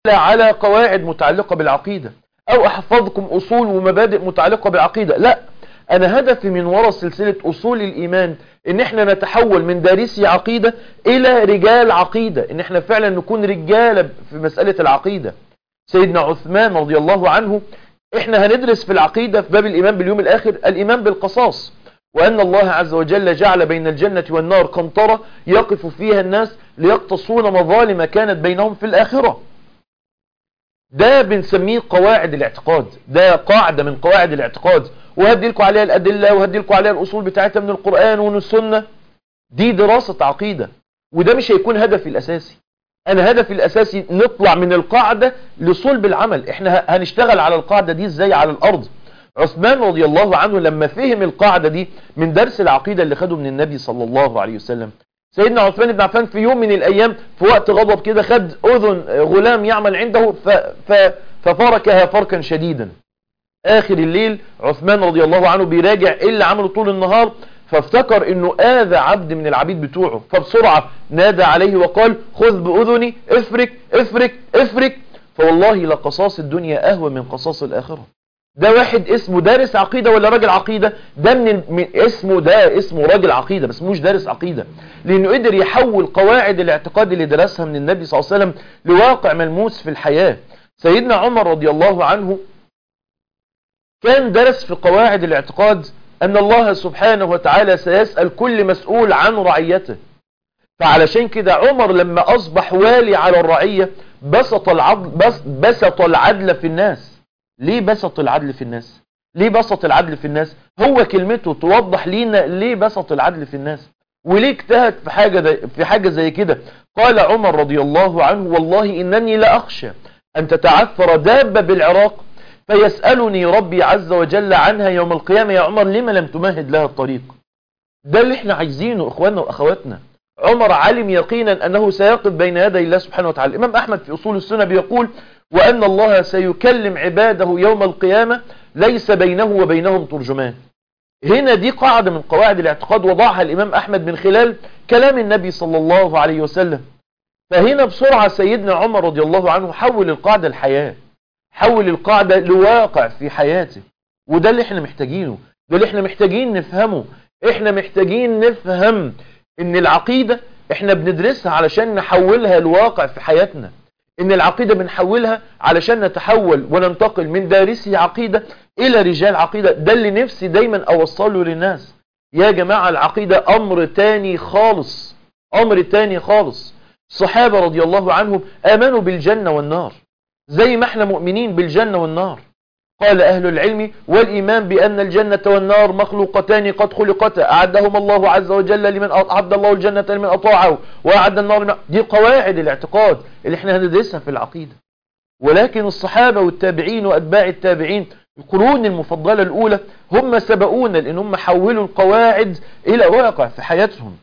على قواعد متعلقة بالعقيدة او احفظكم اصول ومبادئ متعلقة بالعقيدة لا انا هدفي من وراء سلسلة اصول الايمان ان احنا نتحول من دارسي عقيدة الى رجال عقيدة ان احنا فعلا نكون رجالة في مسألة العقيدة سيدنا عثمان رضي الله عنه احنا هندرس في العقيدة في باب الايمان باليوم الاخر الايمان بالقصاص وأن الله عز وجل جعل بين الجنة والنار قنطرة يقف فيها الناس ليقتصون مظالم كانت بينهم في الآخرة ده بنسميه قواعد الاعتقاد ده قاعدة من قواعد الاعتقاد وهدي لكم عليها الأدلة وهدي لكم عليها الأصول بتاعتها من القرآن ومن السنة دي دراسة عقيدة وده مش هيكون هدفي الأساسي أنا هدفي الأساسي نطلع من القاعدة لصلب العمل احنا هنشتغل على القاعدة دي ازاي على الأرض عثمان رضي الله عنه لما فهم القاعدة دي من درس العقيدة اللي خده من النبي صلى الله عليه وسلم سيدنا عثمان بن عفان في يوم من الأيام في وقت غضب كده خد أذن غلام يعمل عنده ف ف ففركها فركا شديدا آخر الليل عثمان رضي الله عنه بيراجع إيه اللي عمله طول النهار فافتكر انه آذى عبد من العبيد بتوعه فبسرعة نادى عليه وقال خذ بأذني افرك افرك افرك فوالله لقصاص الدنيا أهوى من قصاص الآخرة ده واحد اسمه دارس عقيدة ولا راجل عقيدة ده من, من اسمه ده اسمه راجل عقيدة بس مش دارس عقيدة لانه قدر يحول قواعد الاعتقاد اللي درسها من النبي صلى الله عليه وسلم لواقع ملموس في الحياة سيدنا عمر رضي الله عنه كان درس في قواعد الاعتقاد ان الله سبحانه وتعالى سيسأل كل مسؤول عن رعيته فعلشان كده عمر لما اصبح والي على الرعية بسط العدل, بس بسط العدل في الناس ليه بسط العدل في الناس ليه بسط العدل في الناس هو كلمته توضح لينا ليه بسط العدل في الناس وليه اجتهد في حاجة, في حاجة زي كده قال عمر رضي الله عنه والله إنني لأخشى أن تتعثر دابة بالعراق فيسألني ربي عز وجل عنها يوم القيامة يا عمر لما لم تمهد لها الطريق ده اللي احنا عايزينه اخواننا واخواتنا عمر علم يقينا أنه سيقف بين يدي الله سبحانه وتعالى الإمام أحمد في أصول السنة بيقول وأن الله سيكلم عباده يوم القيامة ليس بينه وبينهم ترجمان هنا دي قاعدة من قواعد الاعتقاد وضعها الإمام أحمد من خلال كلام النبي صلى الله عليه وسلم فهنا بسرعة سيدنا عمر رضي الله عنه حول القاعدة الحياة حول القاعدة لواقع في حياته وده اللي احنا محتاجينه ده اللي احنا محتاجين نفهمه احنا محتاجين نفهم ان العقيدة احنا بندرسها علشان نحولها لواقع في حياتنا ان العقيدة بنحولها علشان نتحول وننتقل من دارسي عقيدة الى رجال عقيدة ده اللي نفسي دايما اوصله للناس يا جماعة العقيدة امر تاني خالص امر تاني خالص الصحابة رضي الله عنهم امنوا بالجنة والنار زي ما احنا مؤمنين بالجنة والنار قال أهل العلم والإيمان بأن الجنة والنار مخلوقتان قد خلقتا أعدهم الله عز وجل لمن أعد الله الجنة لمن أطاعه وأعد النار لمن دي قواعد الاعتقاد اللي احنا هندرسها في العقيدة ولكن الصحابة والتابعين وأتباع التابعين القرون المفضلة الأولى هم سبقونا لأن هم حولوا القواعد إلى واقع في حياتهم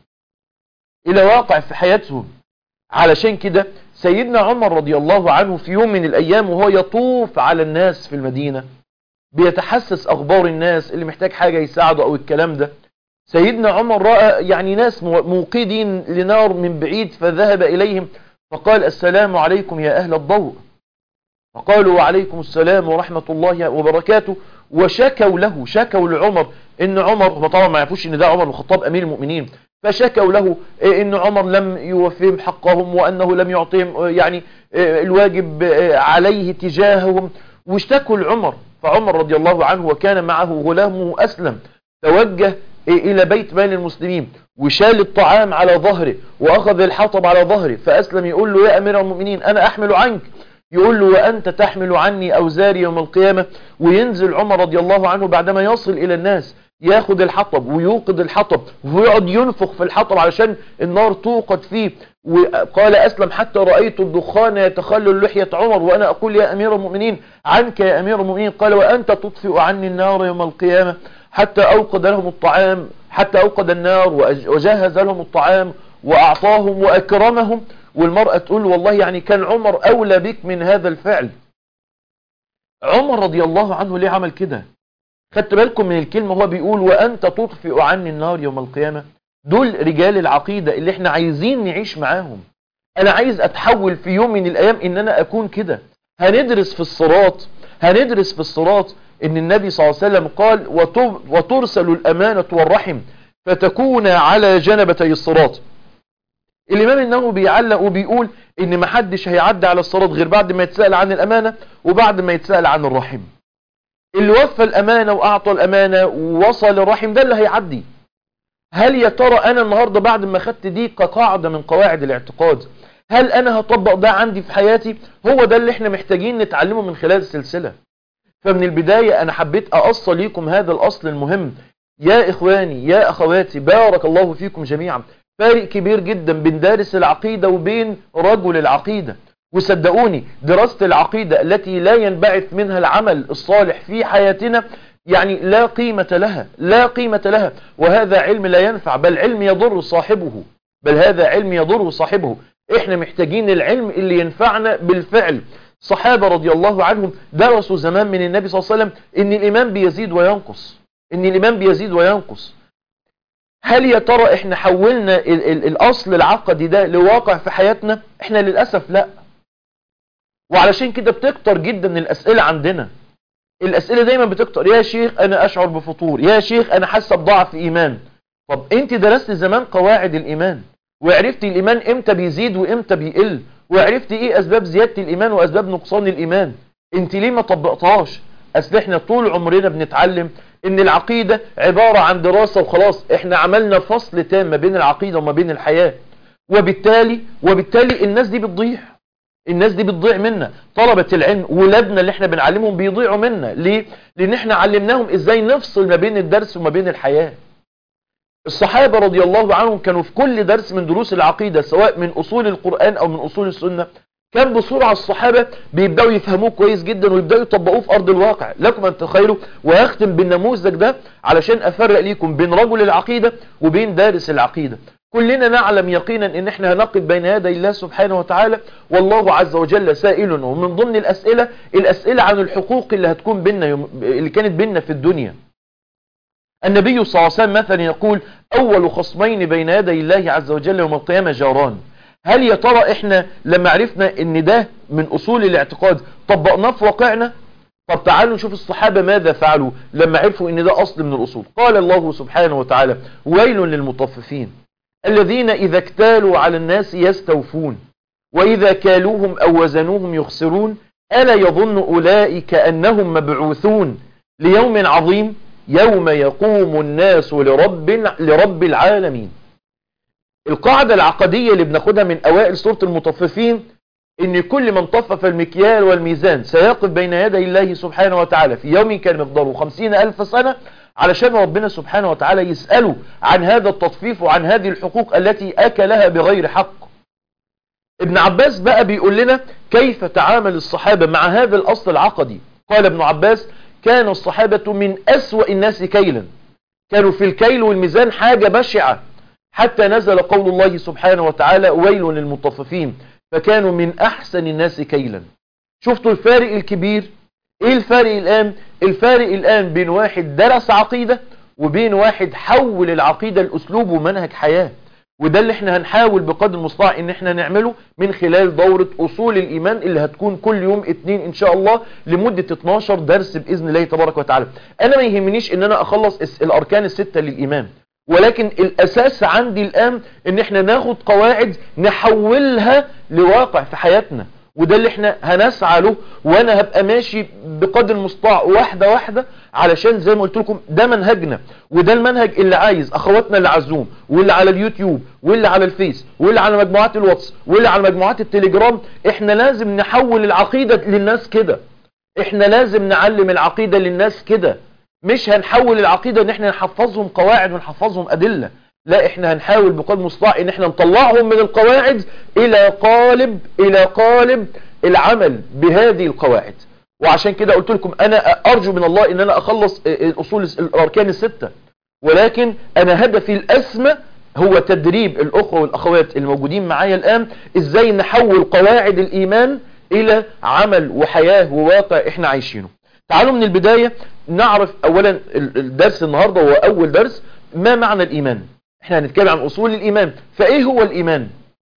إلى واقع في حياتهم علشان كده سيدنا عمر رضي الله عنه في يوم من الأيام وهو يطوف على الناس في المدينة بيتحسس أخبار الناس اللي محتاج حاجة يساعده أو الكلام ده سيدنا عمر رأى يعني ناس موقدين لنار من بعيد فذهب إليهم فقال السلام عليكم يا أهل الضوء فقالوا وعليكم السلام ورحمة الله وبركاته وشكوا له شكوا لعمر ان عمر طبعا ما يعرفوش ان ده عمر الخطاب امير المؤمنين فشكوا له ان عمر لم يوفيهم حقهم وانه لم يعطيهم يعني الواجب عليه تجاههم واشتكوا لعمر فعمر رضي الله عنه وكان معه غلامه اسلم توجه الى بيت مال المسلمين وشال الطعام على ظهره واخذ الحطب على ظهره فاسلم يقول له يا امير المؤمنين انا احمل عنك يقول له وأنت تحمل عني أوزاري يوم القيامة وينزل عمر رضي الله عنه بعدما يصل إلى الناس ياخد الحطب ويوقد الحطب ويقعد ينفخ في الحطب علشان النار توقد فيه وقال أسلم حتى رأيت الدخان يتخلل لحية عمر وأنا أقول يا أمير المؤمنين عنك يا أمير المؤمنين قال وأنت تطفئ عني النار يوم القيامة حتى أوقد لهم الطعام حتى أوقد النار وجهز لهم الطعام وأعطاهم وأكرمهم والمرأة تقول والله يعني كان عمر أولى بك من هذا الفعل عمر رضي الله عنه ليه عمل كده خدت بالكم من الكلمة هو بيقول وأنت تطفئ عني النار يوم القيامة دول رجال العقيدة اللي احنا عايزين نعيش معاهم انا عايز اتحول في يوم من الايام ان انا اكون كده هندرس في الصراط هندرس في الصراط ان النبي صلى الله عليه وسلم قال وترسل الامانة والرحم فتكون على جنبتي الصراط الامام النووي بيعلق وبيقول ان محدش هيعدي على الصراط غير بعد ما يتسأل عن الامانة وبعد ما يتسأل عن الرحم اللي وفى الامانة واعطى الامانة ووصل الرحم ده اللي هيعدي هل يا ترى انا النهاردة بعد ما خدت دي كقاعدة من قواعد الاعتقاد هل انا هطبق ده عندي في حياتي هو ده اللي احنا محتاجين نتعلمه من خلال السلسلة فمن البداية انا حبيت اقصى ليكم هذا الاصل المهم يا اخواني يا اخواتي بارك الله فيكم جميعا فارق كبير جدا بين دارس العقيدة وبين رجل العقيدة وصدقوني دراسة العقيدة التي لا ينبعث منها العمل الصالح في حياتنا يعني لا قيمة لها لا قيمة لها وهذا علم لا ينفع بل علم يضر صاحبه بل هذا علم يضر صاحبه احنا محتاجين العلم اللي ينفعنا بالفعل صحابة رضي الله عنهم درسوا زمان من النبي صلى الله عليه وسلم ان الايمان بيزيد وينقص ان الايمان بيزيد وينقص هل يا ترى احنا حولنا ال ال الاصل العقدي ده لواقع في حياتنا احنا للأسف لا وعلشان كده بتكتر جدا الاسئلة عندنا الاسئلة دايما بتكتر يا شيخ انا اشعر بفطور يا شيخ انا حاسة بضعف ايمان طب انت درست زمان قواعد الايمان وعرفتي الايمان امتى بيزيد وامتى بيقل وعرفتي ايه اسباب زيادة الايمان واسباب نقصان الايمان انت ليه ما طبقتهاش اصل احنا طول عمرنا بنتعلم ان العقيدة عبارة عن دراسة وخلاص احنا عملنا فصل تام ما بين العقيدة وما بين الحياة وبالتالي وبالتالي الناس دي بتضيع الناس دي بتضيع منا طلبة العلم ولادنا اللي احنا بنعلمهم بيضيعوا منا ليه لان احنا علمناهم ازاي نفصل ما بين الدرس وما بين الحياة الصحابة رضي الله عنهم كانوا في كل درس من دروس العقيدة سواء من أصول القرآن أو من أصول السنة كان بسرعة الصحابة بيبدأوا يفهموه كويس جدا ويبدأوا يطبقوه في أرض الواقع لكم أن تخيلوا وهختم بالنموذج ده علشان أفرق ليكم بين رجل العقيدة وبين دارس العقيدة كلنا نعلم يقينا ان احنا هنقف بين يدي الله سبحانه وتعالى والله عز وجل سائلنا ومن ضمن الاسئلة الاسئلة عن الحقوق اللي هتكون بيننا يوم اللي كانت بيننا في الدنيا النبي صلى الله عليه وسلم مثلا يقول اول خصمين بين يدي الله عز وجل يوم القيامة جاران هل يا ترى احنا لما عرفنا ان ده من اصول الاعتقاد طبقناه في واقعنا طب تعالوا نشوف الصحابة ماذا فعلوا لما عرفوا ان ده اصل من الاصول قال الله سبحانه وتعالى ويل للمطففين الذين اذا اكتالوا على الناس يستوفون واذا كالوهم او وزنوهم يخسرون الا يظن اولئك انهم مبعوثون ليوم عظيم يوم يقوم الناس لرب, لرب العالمين القاعدة العقدية اللي بناخدها من أوائل سورة المطففين إن كل من طفف المكيال والميزان سيقف بين يدي الله سبحانه وتعالى في يوم كان مقداره خمسين ألف سنة علشان ربنا سبحانه وتعالى يسأله عن هذا التطفيف وعن هذه الحقوق التي أكلها بغير حق ابن عباس بقى بيقول لنا كيف تعامل الصحابة مع هذا الأصل العقدي قال ابن عباس كان الصحابة من أسوأ الناس كيلا كانوا في الكيل والميزان حاجة بشعة حتى نزل قول الله سبحانه وتعالى ويل للمطففين فكانوا من أحسن الناس كيلا شفتوا الفارق الكبير ايه الفارق الآن الفارق الآن بين واحد درس عقيدة وبين واحد حول العقيدة الأسلوب ومنهج حياة وده اللي احنا هنحاول بقدر المستطاع ان احنا نعمله من خلال دورة اصول الايمان اللي هتكون كل يوم اتنين ان شاء الله لمدة 12 درس باذن الله تبارك وتعالى انا ما يهمنيش ان انا اخلص الاركان الستة للايمان ولكن الاساس عندي الان ان احنا ناخد قواعد نحولها لواقع في حياتنا وده اللي احنا هنسعى له وانا هبقى ماشي بقدر المستطاع واحدة واحدة علشان زي ما قلت لكم ده منهجنا وده المنهج اللي عايز اخواتنا اللي على الزوم واللي على اليوتيوب واللي على الفيس واللي على مجموعات الواتس واللي على مجموعات التليجرام احنا لازم نحول العقيدة للناس كده احنا لازم نعلم العقيدة للناس كده مش هنحول العقيدة ان احنا نحفظهم قواعد ونحفظهم ادلة لا احنا هنحاول بقدر المستطاع ان احنا نطلعهم من القواعد الى قالب الى قالب العمل بهذه القواعد وعشان كده قلت لكم انا ارجو من الله ان انا اخلص الاصول الاركان الستة ولكن انا هدفي الاسمى هو تدريب الاخوة والاخوات الموجودين معايا الان ازاي نحول قواعد الايمان الى عمل وحياة وواقع احنا عايشينه تعالوا من البداية نعرف اولا الدرس النهاردة هو اول درس ما معنى الايمان احنا هنتكلم عن اصول الايمان فايه هو الايمان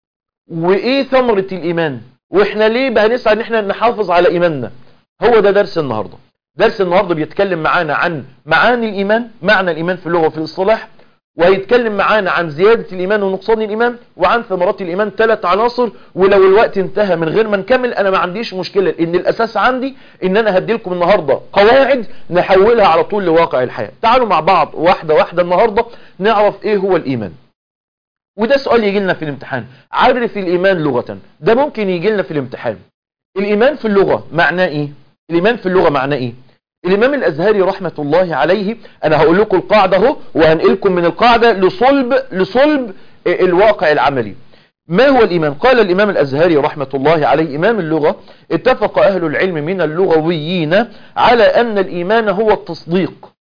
وايه ثمرة الايمان واحنا ليه بقى نسعى ان احنا نحافظ على ايماننا هو ده درس النهاردة درس النهاردة بيتكلم معانا عن معاني الايمان معنى الايمان في اللغة وفي الاصطلاح وهيتكلم معانا عن زيادة الإيمان ونقصان الإيمان وعن ثمرات الإيمان ثلاث عناصر ولو الوقت انتهى من غير ما نكمل أنا ما عنديش مشكلة إن الأساس عندي إن أنا هديلكم النهاردة قواعد نحولها على طول لواقع الحياة تعالوا مع بعض واحدة واحدة النهاردة نعرف إيه هو الإيمان وده سؤال يجي لنا في الامتحان عرف الإيمان لغة ده ممكن يجي لنا في الامتحان الإيمان في اللغة معناه إيه الإيمان في اللغة معناه إيه الإمام الأزهري رحمة الله عليه أنا هقول لكم القاعدة اهو وهنقلكم من القاعدة لصلب لصلب الواقع العملي ما هو الإيمان قال الإمام الأزهري رحمة الله عليه إمام اللغة اتفق أهل العلم من اللغويين على أن الإيمان هو التصديق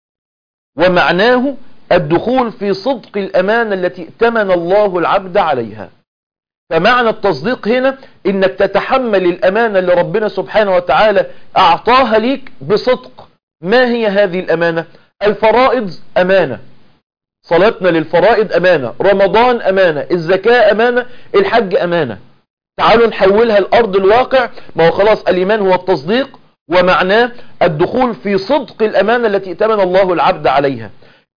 ومعناه الدخول في صدق الأمانة التي ائتمن الله العبد عليها فمعنى التصديق هنا انك تتحمل الامانة اللي ربنا سبحانه وتعالى اعطاها ليك بصدق ما هي هذه الامانة الفرائض امانة صلاتنا للفرائض امانة رمضان امانة الزكاة امانة الحج امانة تعالوا نحولها الارض الواقع ما هو خلاص الايمان هو التصديق ومعناه الدخول في صدق الامانة التي ائتمن الله العبد عليها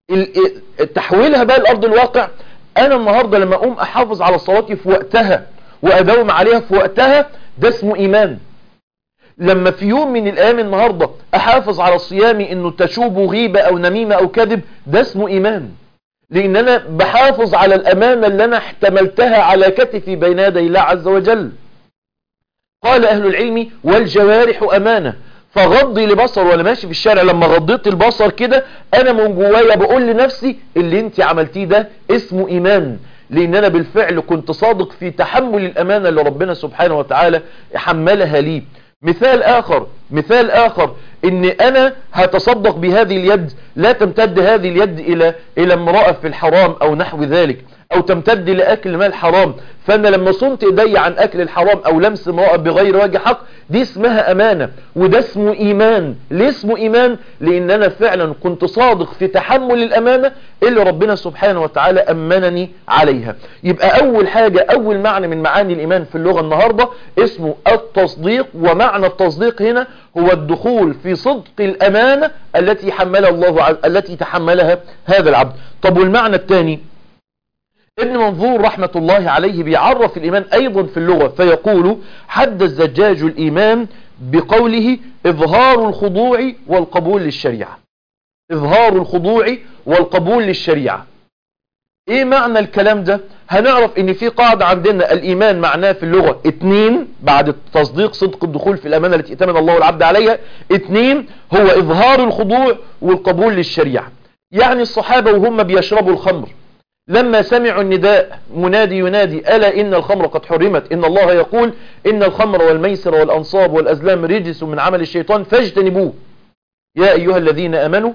تحويلها بقى الارض الواقع انا النهاردة لما اقوم احافظ على صلاتي في وقتها واداوم عليها في وقتها ده اسمه ايمان لما في يوم من الايام النهاردة احافظ على صيامي انه تشوب غيبة او نميمة او كذب ده اسمه ايمان لان انا بحافظ على الامانة اللي انا احتملتها على كتفي بين يدي الله عز وجل قال اهل العلم والجوارح امانة فغضي لبصر وانا ماشي في الشارع لما غضيت البصر كده انا من جوايا بقول لنفسي اللي انت عملتيه ده اسمه ايمان لان انا بالفعل كنت صادق في تحمل الامانة اللي ربنا سبحانه وتعالى حملها لي مثال اخر مثال اخر ان انا هتصدق بهذه اليد لا تمتد هذه اليد الى الى امرأة في الحرام او نحو ذلك او تمتد لاكل مال حرام فانا لما صمت ايدي عن اكل الحرام او لمس امرأة بغير وجه حق دي اسمها امانة وده اسمه ايمان ليه اسمه ايمان لان انا فعلا كنت صادق في تحمل الامانة اللي ربنا سبحانه وتعالى امنني عليها يبقى اول حاجة اول معنى من معاني الايمان في اللغة النهاردة اسمه التصديق ومعنى التصديق هنا هو الدخول في صدق الامانة التي حملها الله التي تحملها هذا العبد طب والمعنى الثاني ابن منظور رحمة الله عليه بيعرف الإيمان أيضا في اللغة فيقول حد الزجاج الإيمان بقوله إظهار الخضوع والقبول للشريعة إظهار الخضوع والقبول للشريعة إيه معنى الكلام ده هنعرف إن في قاعدة عندنا الإيمان معناه في اللغة اتنين بعد تصديق صدق الدخول في الأمانة التي ائتمن الله العبد عليها اتنين هو إظهار الخضوع والقبول للشريعة يعني الصحابة وهم بيشربوا الخمر لما سمعوا النداء منادي ينادي ألا إن الخمر قد حرمت إن الله يقول إن الخمر والميسر والأنصاب والأزلام رجس من عمل الشيطان فاجتنبوه يا أيها الذين أمنوا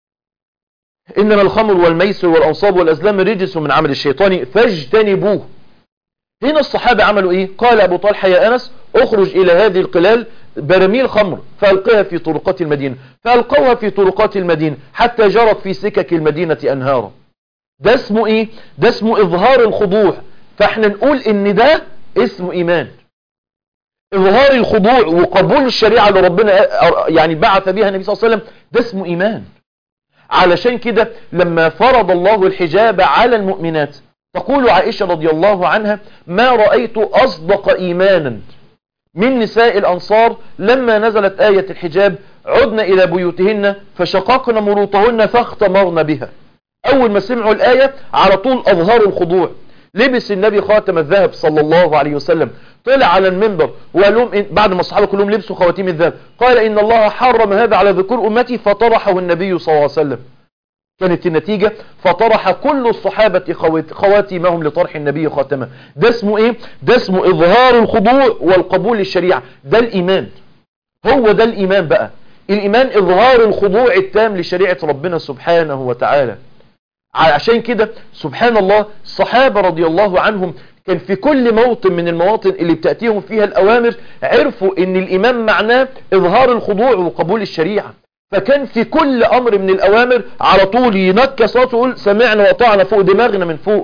إنما الخمر والميسر والأنصاب والأزلام رجس من عمل الشيطان فاجتنبوه هنا الصحابة عملوا إيه قال أبو طلحة يا أنس اخرج إلى هذه القلال برميل خمر فألقها في طرقات المدينة فألقوها في طرقات المدينة حتى جرت في سكك المدينة أنهارا ده اسمه ايه ده اسمه اظهار الخضوع فاحنا نقول ان ده اسمه ايمان اظهار الخضوع وقبول الشريعة اللي ربنا يعني بعث بها النبي صلى الله عليه وسلم ده اسمه ايمان علشان كده لما فرض الله الحجاب على المؤمنات تقول عائشة رضي الله عنها ما رأيت أصدق إيمانا من نساء الأنصار لما نزلت آية الحجاب عدن إلى بيوتهن فشققن مروطهن فاختمرن بها اول ما سمعوا الاية على طول اظهروا الخضوع لبس النبي خاتم الذهب صلى الله عليه وسلم طلع على المنبر وقال لهم بعد ما الصحابه كلهم لبسوا خواتيم الذهب قال ان الله حرم هذا على ذكور امتي فطرحه النبي صلى الله عليه وسلم كانت النتيجة فطرح كل الصحابة خواتيمهم لطرح النبي خاتمه ده اسمه ايه ده اسمه اظهار الخضوع والقبول للشريعة ده الايمان هو ده الايمان بقى الايمان اظهار الخضوع التام لشريعة ربنا سبحانه وتعالى عشان كده سبحان الله الصحابة رضي الله عنهم كان في كل موطن من المواطن اللي بتأتيهم فيها الأوامر عرفوا ان الإيمان معناه إظهار الخضوع وقبول الشريعة فكان في كل أمر من الأوامر على طول ينكى صوته ويقول سمعنا وطعنا فوق دماغنا من فوق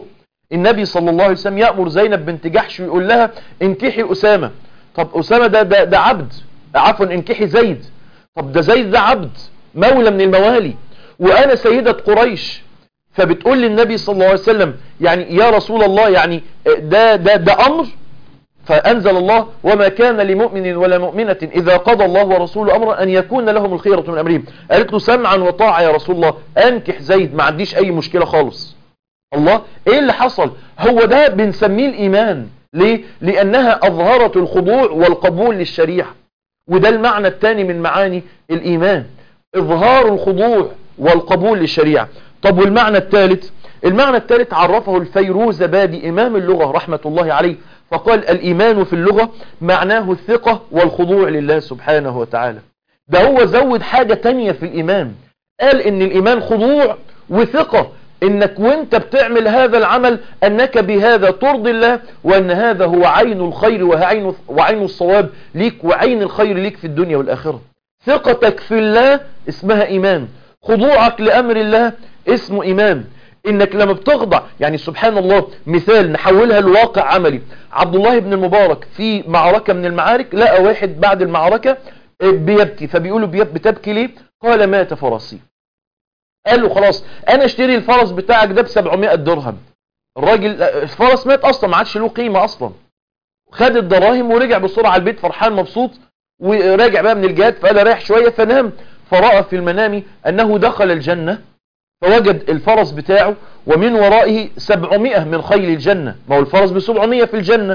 النبي صلى الله عليه وسلم يأمر زينب بنت جحش ويقول لها انكحي أسامة طب أسامة ده, ده, ده عبد عفوا انكحي زيد طب ده زيد ده عبد مولى من الموالي وأنا سيدة قريش فبتقول للنبي صلى الله عليه وسلم يعني يا رسول الله يعني ده, ده, ده أمر فأنزل الله وما كان لمؤمن ولا مؤمنة إذا قضى الله ورسوله أمرا أن يكون لهم الخيرة من أمرهم قالت له سمعا وطاعة يا رسول الله أنكح زيد ما عنديش أي مشكلة خالص الله إيه اللي حصل هو ده بنسميه الإيمان ليه لأنها أظهرت الخضوع والقبول للشريعة وده المعنى الثاني من معاني الإيمان إظهار الخضوع والقبول للشريعة طب والمعنى الثالث المعنى الثالث عرفه الفيروز بادي إمام اللغة رحمة الله عليه فقال الإيمان في اللغة معناه الثقة والخضوع لله سبحانه وتعالى ده هو زود حاجة تانية في الإيمان قال إن الإيمان خضوع وثقة إنك وانت بتعمل هذا العمل أنك بهذا ترضي الله وأن هذا هو عين الخير وعين, وعين الصواب ليك وعين الخير ليك في الدنيا والآخرة ثقتك في الله اسمها إيمان خضوعك لأمر الله اسمه إيمان انك لما بتخضع يعني سبحان الله مثال نحولها لواقع عملي عبد الله بن المبارك في معركة من المعارك لقى واحد بعد المعركة بيبكي فبيقولوا بتبكي ليه قال مات فرسي قال له خلاص انا اشتري الفرس بتاعك ده ب 700 درهم الراجل الفرس مات اصلا ما عادش له قيمة اصلا خد الدراهم ورجع بسرعة البيت فرحان مبسوط وراجع بقى من الجهاد فقال رايح شوية فنام فرأى في المنام انه دخل الجنة فوجد الفرس بتاعه ومن ورائه 700 من خيل الجنة ما هو الفرس ب 700 في الجنة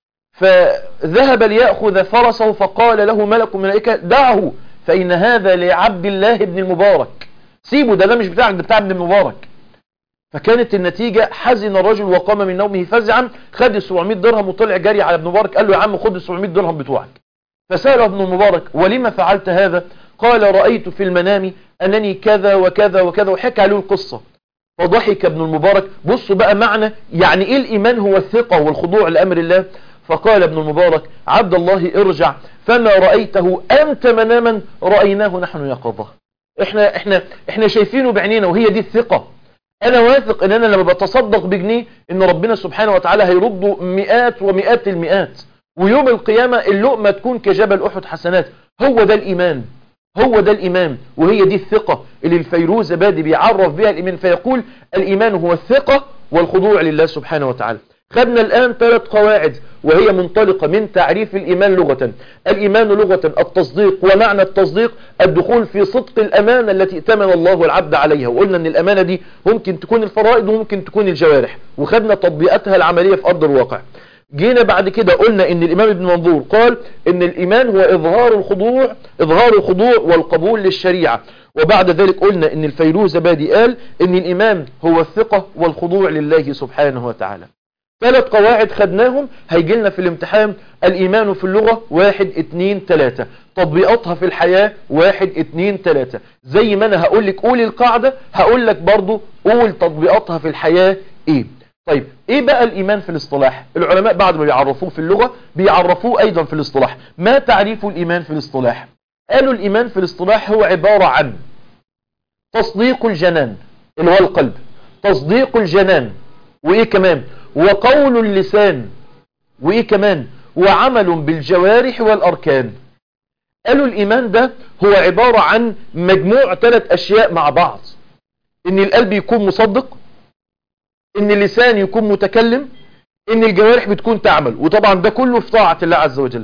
فذهب ليأخذ فرسه فقال له ملك الملائكة دعه فإن هذا لعبد الله بن المبارك سيبه ده ده مش بتاعك ده بتاع ابن المبارك فكانت النتيجة حزن الرجل وقام من نومه فزعا خد ال 700 درهم وطلع جري على ابن مبارك قال له يا عم خد ال 700 درهم بتوعك فسأله ابن المبارك ولما فعلت هذا قال رأيت في المنام أنني كذا وكذا وكذا وحكى له القصة فضحك ابن المبارك بصوا بقى معنى يعني إيه الإيمان هو الثقة والخضوع لأمر الله فقال ابن المبارك عبد الله ارجع فما رأيته أنت مناما رأيناه نحن يقظة احنا, احنا, احنا شايفينه بعينينا وهي دي الثقة انا واثق ان انا لما بتصدق بجنيه ان ربنا سبحانه وتعالى هيرده مئات ومئات المئات ويوم القيامة اللقمة تكون كجبل احد حسنات هو ده الايمان هو ده الإيمان وهي دي الثقة اللي الفيروز بادي بيعرف بها الإيمان فيقول الإيمان هو الثقة والخضوع لله سبحانه وتعالى خدنا الآن ثلاث قواعد وهي منطلقة من تعريف الإيمان لغة الإيمان لغة التصديق ومعنى التصديق الدخول في صدق الأمانة التي ائتمن الله العبد عليها وقلنا أن الأمانة دي ممكن تكون الفرائض وممكن تكون الجوارح وخدنا تطبيقاتها العملية في أرض الواقع جينا بعد كده قلنا ان الامام ابن منظور قال ان الايمان هو اظهار الخضوع اظهار الخضوع والقبول للشريعة وبعد ذلك قلنا ان الفيروز بادي قال ان الايمان هو الثقة والخضوع لله سبحانه وتعالى ثلاث قواعد خدناهم هيجي لنا في الامتحان الايمان في اللغة واحد اتنين تلاتة تطبيقاتها في الحياة واحد اتنين تلاتة زي ما انا هقول لك قول القاعدة هقول لك برضو قول تطبيقاتها في الحياة ايه طيب ايه بقى الايمان في الاصطلاح العلماء بعد ما بيعرفوه في اللغة بيعرفوه ايضا في الاصطلاح ما تعريف الايمان في الاصطلاح قالوا الايمان في الاصطلاح هو عبارة عن تصديق الجنان اللي هو القلب تصديق الجنان وايه كمان وقول اللسان وايه كمان وعمل بالجوارح والاركان قالوا الايمان ده هو عبارة عن مجموع ثلاث اشياء مع بعض ان القلب يكون مصدق ان اللسان يكون متكلم ان الجوارح بتكون تعمل وطبعا ده كله في طاعة الله عز وجل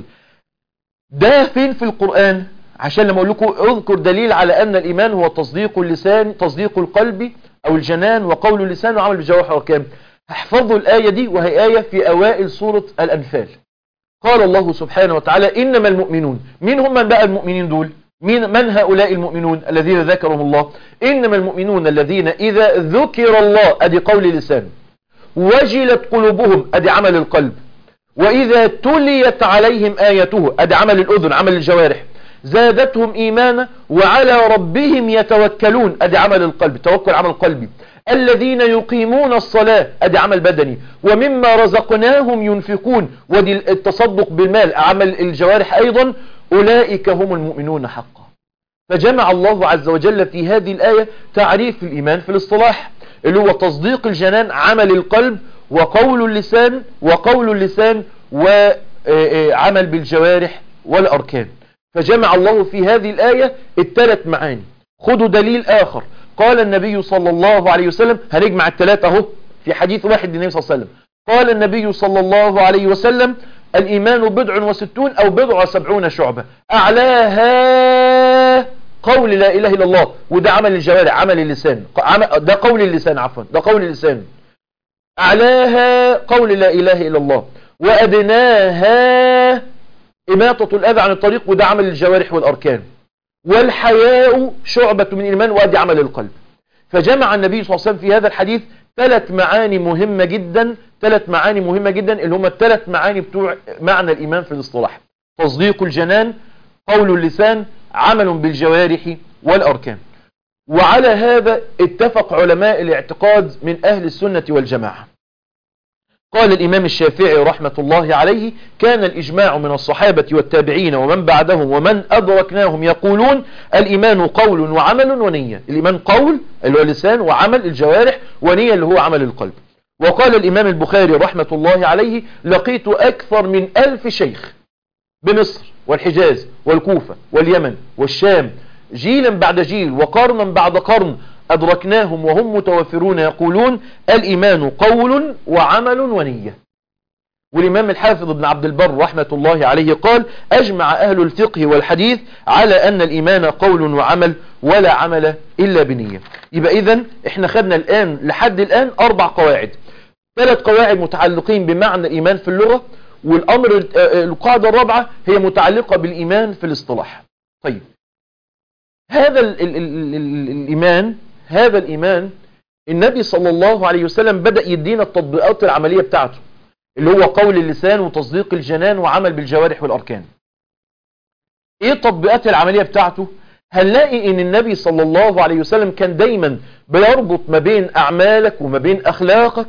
ده فين في القرآن عشان لما اقول لكم اذكر دليل على ان الايمان هو تصديق اللسان تصديق القلب او الجنان وقول اللسان وعمل بالجوارح والاركان احفظوا الايه دي وهي ايه في اوائل سوره الانفال قال الله سبحانه وتعالى انما المؤمنون مين هم بقى المؤمنين دول مين من هؤلاء المؤمنون الذين ذكرهم الله إنما المؤمنون الذين إذا ذكر الله أدي قول لسان وجلت قلوبهم أدي عمل القلب وإذا تليت عليهم آيته أدي عمل الأذن عمل الجوارح زادتهم إيمانا وعلى ربهم يتوكلون أدي عمل القلب توكل عمل قلبي الذين يقيمون الصلاة أدي عمل بدني ومما رزقناهم ينفقون ودي التصدق بالمال عمل الجوارح أيضا أولئك هم المؤمنون حقا فجمع الله عز وجل في هذه الآية تعريف الإيمان في الاصطلاح اللي هو تصديق الجنان عمل القلب وقول اللسان وقول اللسان وعمل بالجوارح والأركان فجمع الله في هذه الآية الثلاث معاني خذوا دليل آخر قال النبي صلى الله عليه وسلم هنجمع الثلاثة اهو في حديث واحد للنبي صلى الله عليه وسلم قال النبي صلى الله عليه وسلم الإيمان بضع وستون أو بضع وسبعون شعبة أعلاها قول لا إله إلا الله وده عمل الجوارح عمل اللسان ده قول اللسان عفوا ده قول اللسان أعلاها قول لا إله إلا الله وأدناها إماطة الأذى عن الطريق وده عمل الجوارح والأركان والحياء شعبة من الإيمان وأدي عمل القلب فجمع النبي صلى الله عليه وسلم في هذا الحديث ثلاث معاني مهمة جدا ثلاث معاني مهمة جدا اللي هم الثلاث معاني بتوع معنى الإيمان في الاصطلاح تصديق الجنان قول اللسان عمل بالجوارح والأركان وعلى هذا اتفق علماء الاعتقاد من أهل السنة والجماعة قال الإمام الشافعي رحمة الله عليه كان الإجماع من الصحابة والتابعين ومن بعدهم ومن أدركناهم يقولون الإيمان قول وعمل ونية الإيمان قول اللي هو اللسان وعمل الجوارح ونية اللي هو عمل القلب وقال الإمام البخاري رحمة الله عليه لقيت أكثر من ألف شيخ بمصر والحجاز والكوفة واليمن والشام جيلا بعد جيل وقرنا بعد قرن أدركناهم وهم متوفرون يقولون الإيمان قول وعمل ونية والإمام الحافظ ابن عبد البر رحمة الله عليه قال أجمع أهل الفقه والحديث على أن الإيمان قول وعمل ولا عمل إلا بنية يبقى إذن إحنا خدنا الآن لحد الآن أربع قواعد ثلاث قواعد متعلقين بمعنى الإيمان في اللغة والأمر القاعدة الرابعة هي متعلقة بالإيمان في الاصطلاح طيب هذا ال ال ال ال الإيمان هذا الإيمان النبي صلى الله عليه وسلم بدأ يدينا التطبيقات العملية بتاعته اللي هو قول اللسان وتصديق الجنان وعمل بالجوارح والأركان ايه التطبيقات العملية بتاعته هنلاقي ان النبي صلى الله عليه وسلم كان دايما بيربط ما بين اعمالك وما بين اخلاقك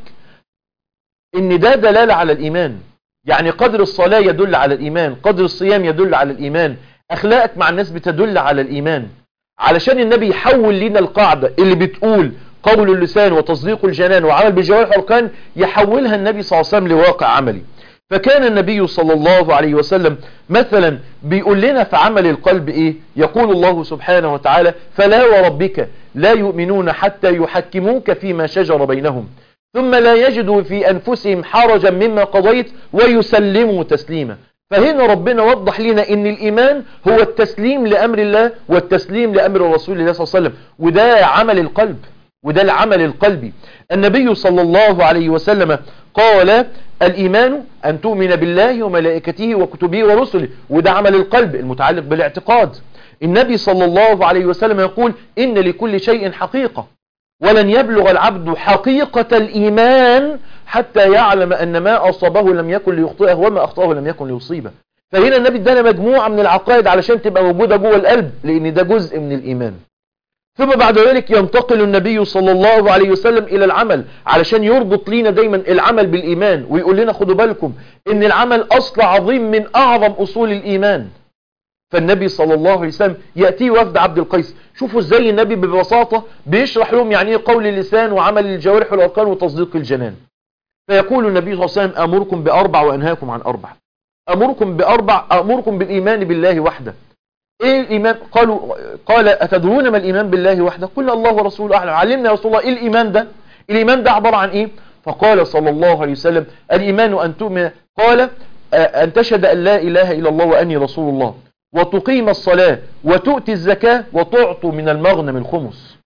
ان ده دلالة على الايمان يعني قدر الصلاة يدل على الايمان قدر الصيام يدل على الايمان اخلاقك مع الناس بتدل على الايمان علشان النبي يحول لنا القاعدة اللي بتقول قول اللسان وتصديق الجنان وعمل بالجوارح والاركان يحولها النبي صلى الله عليه وسلم لواقع عملي فكان النبي صلى الله عليه وسلم مثلا بيقول لنا في عمل القلب ايه يقول الله سبحانه وتعالى فلا وربك لا يؤمنون حتى يحكموك فيما شجر بينهم ثم لا يجدوا في أنفسهم حرجا مما قضيت ويسلموا تسليما فهنا ربنا وضح لنا ان الايمان هو التسليم لامر الله والتسليم لامر رسول الله صلى الله عليه وسلم وده عمل القلب وده العمل القلبي النبي صلى الله عليه وسلم قال الإيمان أن تؤمن بالله وملائكته وكتبه ورسله وده عمل القلب المتعلق بالاعتقاد النبي صلى الله عليه وسلم يقول إن لكل شيء حقيقة ولن يبلغ العبد حقيقة الإيمان حتى يعلم أن ما أصابه لم يكن ليخطئه وما أخطأه لم يكن ليصيبه فهنا النبي ادانا مجموعة من العقائد علشان تبقى موجودة جوه القلب لأن ده جزء من الإيمان ثم بعد ذلك ينتقل النبي صلى الله عليه وسلم إلى العمل علشان يربط لينا دايما العمل بالإيمان ويقول لنا خدوا بالكم إن العمل أصل عظيم من أعظم أصول الإيمان فالنبي صلى الله عليه وسلم يأتي وفد عبد القيس شوفوا ازاي النبي ببساطة بيشرح لهم يعني ايه قول اللسان وعمل الجوارح والأركان وتصديق الجنان فيقول النبي صلى الله عليه وسلم أمركم بأربع وأنهاكم عن أربع أمركم بأربع أمركم بالإيمان بالله وحده ايه الايمان قالوا قال اتدرون ما الايمان بالله وحده قلنا الله ورسوله اعلم علمنا يا رسول الله ايه الايمان ده الايمان ده عباره عن ايه فقال صلى الله عليه وسلم الايمان ان تؤمن قال ان تشهد ان لا اله الا الله واني رسول الله وتقيم الصلاه وتؤتي الزكاه وتعطوا من المغنم الخمس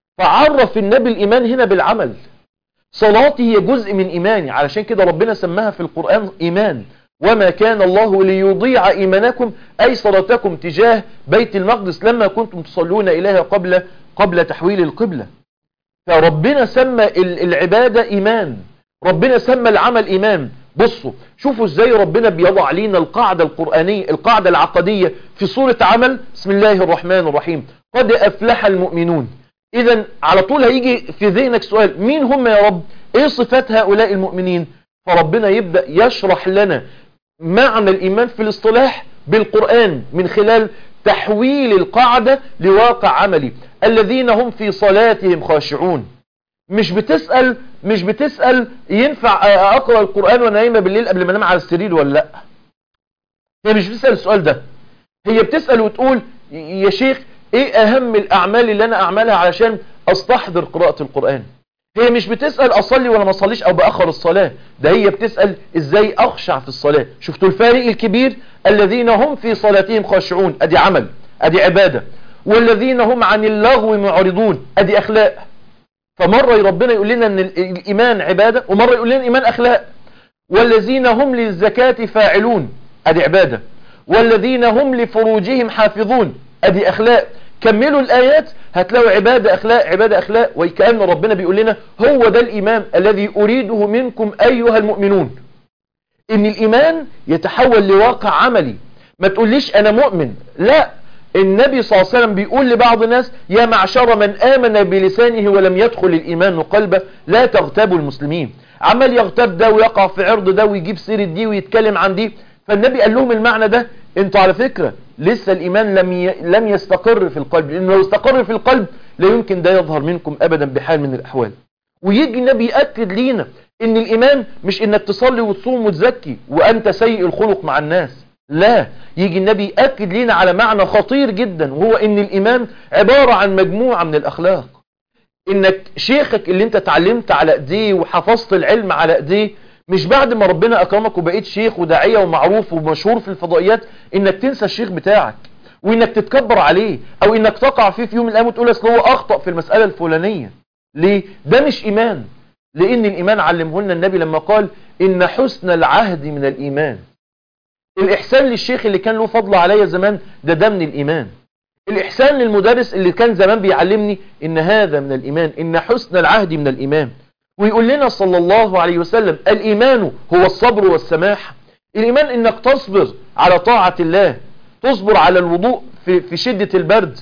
فعرف النبي الايمان هنا بالعمل صلاتي هي جزء من ايماني علشان كده ربنا سماها في القران ايمان وما كان الله ليضيع إيمانكم أي صلاتكم تجاه بيت المقدس لما كنتم تصلون إليها قبل قبل تحويل القبلة فربنا سمى العبادة إيمان ربنا سمى العمل إيمان بصوا شوفوا ازاي ربنا بيضع لنا القاعدة القرآنية القاعدة العقدية في صورة عمل بسم الله الرحمن الرحيم قد أفلح المؤمنون إذا على طول هيجي في ذهنك سؤال مين هم يا رب ايه صفات هؤلاء المؤمنين فربنا يبدأ يشرح لنا معنى الإيمان في الاصطلاح بالقرآن من خلال تحويل القاعدة لواقع عملي الذين هم في صلاتهم خاشعون مش بتسأل مش بتسأل ينفع اقرأ القرآن وانا نايمة بالليل قبل ما انام على السرير ولا لا هي مش بتسأل السؤال ده هي بتسأل وتقول يا شيخ ايه اهم الاعمال اللي انا اعملها علشان استحضر قراءة القرآن هي مش بتسأل اصلي ولا ما اصليش او باخر الصلاة ده هي بتسأل ازاي اخشع في الصلاة شفتوا الفارق الكبير الذين هم في صلاتهم خاشعون ادي عمل ادي عبادة والذين هم عن اللغو معرضون ادي اخلاق فمرة ربنا يقول لنا ان الايمان عبادة ومرة يقول لنا الايمان اخلاق والذين هم للزكاة فاعلون ادي عبادة والذين هم لفروجهم حافظون ادي اخلاق كملوا الايات هتلاقوا عبادة اخلاق عبادة اخلاق وكأن ربنا بيقول لنا هو ده الايمان الذي اريده منكم ايها المؤمنون ان الايمان يتحول لواقع عملي ما تقوليش انا مؤمن لا النبي صلى الله عليه وسلم بيقول لبعض الناس يا معشر من آمن بلسانه ولم يدخل الإيمان قلبه لا تغتابوا المسلمين عمال يغتاب ده ويقع في عرض ده ويجيب سيرة دي ويتكلم عن دي فالنبي قال لهم المعنى ده انتوا على فكرة لسه الإيمان لم ي... لم يستقر في القلب لأنه لو استقر في القلب لا يمكن ده يظهر منكم أبدا بحال من الأحوال ويجي النبي يأكد لينا ان الإيمان مش انك تصلي وتصوم وتزكي وأنت سيء الخلق مع الناس لا يجي النبي يأكد لنا على معنى خطير جدا وهو ان الايمان عبارة عن مجموعة من الاخلاق انك شيخك اللي انت اتعلمت على ايديه وحفظت العلم على ايديه مش بعد ما ربنا اكرمك وبقيت شيخ وداعية ومعروف ومشهور في الفضائيات انك تنسى الشيخ بتاعك وانك تتكبر عليه او انك تقع فيه في يوم من الايام وتقول اصل هو اخطأ في المسألة الفلانية ليه ده مش ايمان لان الايمان علمه لنا النبي لما قال ان حسن العهد من الايمان الإحسان للشيخ اللي كان له فضل عليا زمان ده ده من الإيمان الإحسان للمدرس اللي كان زمان بيعلمني إن هذا من الإيمان إن حسن العهد من الإيمان ويقول لنا صلى الله عليه وسلم الإيمان هو الصبر والسماح الإيمان إنك تصبر على طاعة الله تصبر على الوضوء في, في شدة البرد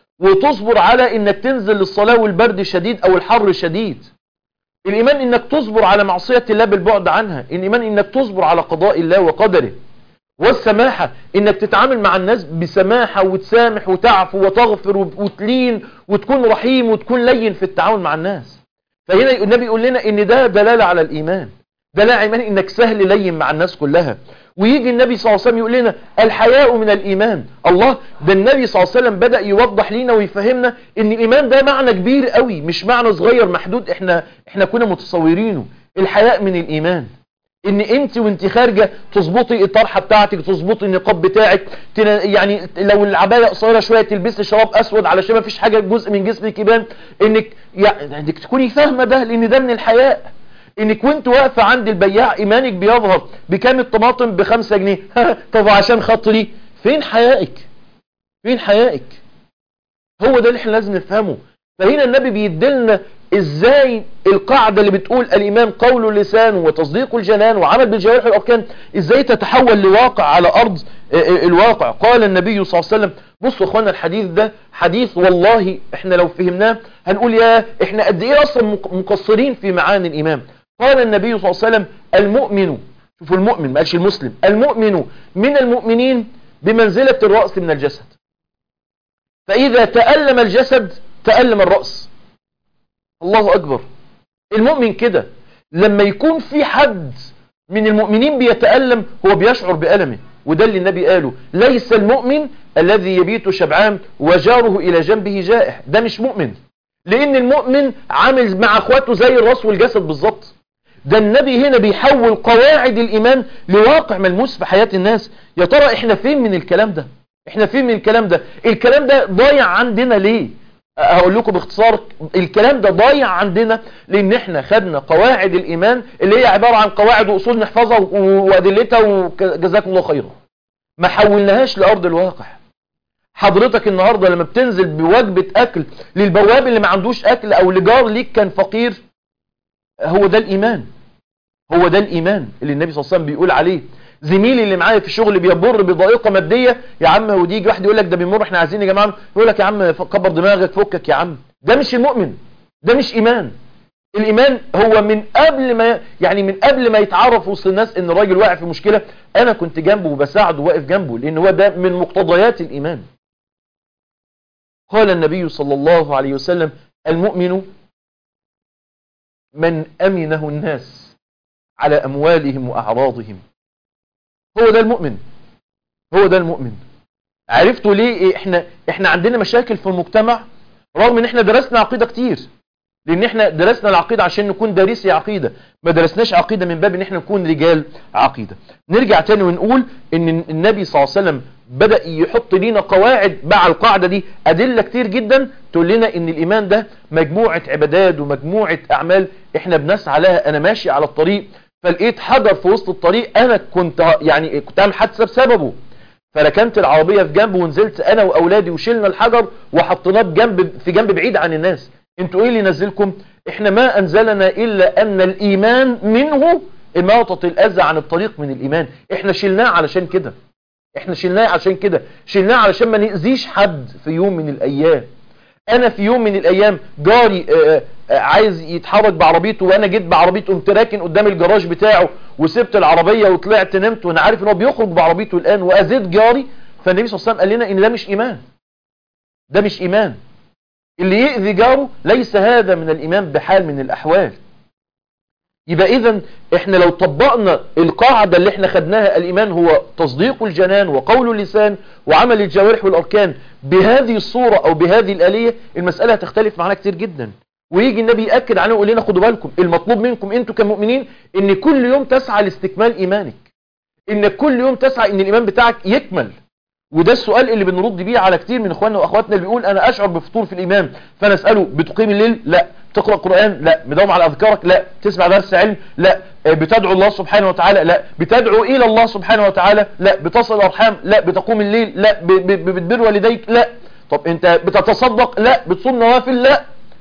وتصبر على إنك تنزل للصلاة والبرد شديد أو الحر شديد الإيمان إنك تصبر على معصية الله بالبعد عنها الإيمان إنك تصبر على قضاء الله وقدره والسماحة انك تتعامل مع الناس بسماحة وتسامح وتعفو وتغفر وتلين وتكون رحيم وتكون لين في التعامل مع الناس فهنا النبي يقول لنا ان ده دلالة على الايمان دلالة على الايمان انك سهل لين مع الناس كلها ويجي النبي صلى الله عليه وسلم يقول لنا الحياء من الايمان الله ده النبي صلى الله عليه وسلم بدأ يوضح لنا ويفهمنا ان الايمان ده معنى كبير قوي مش معنى صغير محدود احنا احنا كنا متصورينه الحياء من الايمان ان انت وانت خارجة تظبطي الطرحة بتاعتك تظبطي النقاب بتاعك يعني لو العباية قصيرة شوية تلبسي شراب اسود علشان ما فيش حاجة جزء من جسمك يبان انك يعني انك تكوني فاهمة ده لان ده من الحياء انك وانت واقفة عند البياع ايمانك بيظهر بكام الطماطم بخمسة جنيه طب عشان خاطري فين حيائك فين حيائك هو ده اللي احنا لازم نفهمه فهنا النبي بيدلنا ازاي القاعدة اللي بتقول الايمان قول اللسان وتصديق الجنان وعمل بالجوارح والاركان ازاي تتحول لواقع على ارض الواقع قال النبي صلى الله عليه وسلم بصوا اخوانا الحديث ده حديث والله احنا لو فهمناه هنقول يا احنا قد ايه اصلا مقصرين في معاني الايمان قال النبي صلى الله عليه وسلم المؤمن شوفوا المؤمن ما قالش المسلم المؤمن من المؤمنين بمنزلة الرأس من الجسد فإذا تألم الجسد تألم الرأس الله أكبر المؤمن كده لما يكون في حد من المؤمنين بيتألم هو بيشعر بألمه وده اللي النبي قاله ليس المؤمن الذي يبيت شبعان وجاره إلى جنبه جائح ده مش مؤمن لأن المؤمن عامل مع أخواته زي الرأس والجسد بالظبط ده النبي هنا بيحول قواعد الإيمان لواقع ملموس في حياة الناس يا ترى احنا فين من الكلام ده احنا فين من الكلام ده الكلام ده ضايع عندنا ليه هقول لكم باختصار الكلام ده ضايع عندنا لان احنا خدنا قواعد الايمان اللي هي عبارة عن قواعد واصول نحفظها وادلتها وجزاكم الله خيرا ما حولناهاش لارض الواقع حضرتك النهاردة لما بتنزل بوجبة اكل للبواب اللي ما عندوش اكل او لجار ليك كان فقير هو ده الايمان هو ده الايمان اللي النبي صلى الله عليه وسلم بيقول عليه زميلي اللي معايا في الشغل بيمر بضائقه ماديه يا عم ودي يجي واحد يقول لك ده بيمر احنا عايزين يا جماعه يقول لك يا عم كبر دماغك فكك يا عم ده مش المؤمن ده مش ايمان الايمان هو من قبل ما يعني من قبل ما يتعرف وسط الناس ان الراجل واقع في مشكله انا كنت جنبه وبساعده واقف جنبه لان هو ده من مقتضيات الايمان قال النبي صلى الله عليه وسلم المؤمن من أمنه الناس على أموالهم وأعراضهم هو ده المؤمن هو ده المؤمن عرفتوا ليه احنا احنا عندنا مشاكل في المجتمع رغم ان احنا درسنا عقيدة كتير لان احنا درسنا العقيدة عشان نكون دارسي عقيدة ما درسناش عقيدة من باب ان احنا نكون رجال عقيدة نرجع تاني ونقول ان النبي صلى الله عليه وسلم بدأ يحط لنا قواعد مع القاعدة دي ادلة كتير جدا تقول لنا ان الايمان ده مجموعة عبادات ومجموعة اعمال احنا بنسعى لها انا ماشي على الطريق فلقيت حجر في وسط الطريق انا كنت يعني كنت عامل حادثة بسببه فركنت العربية في جنب ونزلت انا واولادي وشلنا الحجر وحطيناه بجنب في جنب بعيد عن الناس انتوا ايه اللي نزلكم احنا ما انزلنا الا ان الايمان منه اماطة الاذى عن الطريق من الايمان احنا شلناه علشان كده احنا شلناه عشان كده شلناه علشان ما نأذيش حد في يوم من الايام انا في يوم من الايام جاري آآ آآ عايز يتحرك بعربيته وانا جيت بعربيته قمت راكن قدام الجراج بتاعه وسبت العربية وطلعت نمت وانا عارف ان هو بيخرج بعربيته الان واذيت جاري فالنبي صلى الله عليه وسلم قال لنا ان ده مش ايمان ده مش ايمان اللي يؤذي جاره ليس هذا من الايمان بحال من الاحوال يبقى اذا احنا لو طبقنا القاعدة اللي احنا خدناها الايمان هو تصديق الجنان وقول اللسان وعمل الجوارح والاركان بهذه الصورة او بهذه الالية المسألة هتختلف معنا كتير جدا ويجي النبي يأكد عنه ويقول لنا خدوا بالكم المطلوب منكم انتوا كمؤمنين ان كل يوم تسعى لاستكمال ايمانك ان كل يوم تسعى ان الايمان بتاعك يكمل وده السؤال اللي بنرد بيه على كتير من اخواننا واخواتنا اللي بيقول انا اشعر بفطور في الايمان فانا اساله بتقيم الليل لا تقرا قران لا مداوم على اذكارك لا تسمع درس علم لا بتدعو الله سبحانه وتعالى لا بتدعو الى الله سبحانه وتعالى لا بتصل الارحام لا بتقوم الليل لا بتبر والديك لا طب انت بتتصدق لا بتصوم نوافل لا